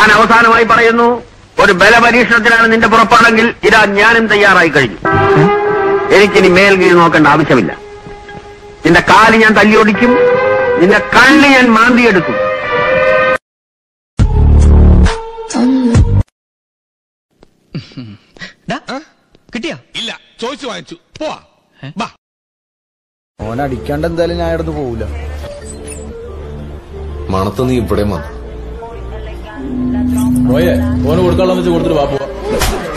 ഞാൻ അവസാനമായി പറയുന്നു ഒരു ബലപരീക്ഷണത്തിനാണ് നിന്റെ പുറപ്പാടെങ്കിൽ ഇതാ ഞാനും തയ്യാറായി കഴിഞ്ഞു എനിക്കിനി മേൽകീഴ് നോക്കേണ്ട ആവശ്യമില്ല നിന്റെ കാല് ഞാൻ തല്ലിയൊടിക്കും നിന്റെ കണ്ണ് ഞാൻ മാന്തിയെടുക്കും കിട്ടിയാ ഇല്ല ചോദിച്ചു വാങ്ങിച്ചു പോവാ ബാ ഓൻ അടിക്കാണ്ട് എന്തായാലും ഞാൻ ഇടന്ന് പോവില്ല മണത്ത് നീ ഇവിടെ വന്നു ഓയെ ഓന് കൊടുക്കാനുള്ള വെച്ച് കൊടുത്തിട്ട് വാ പോവാ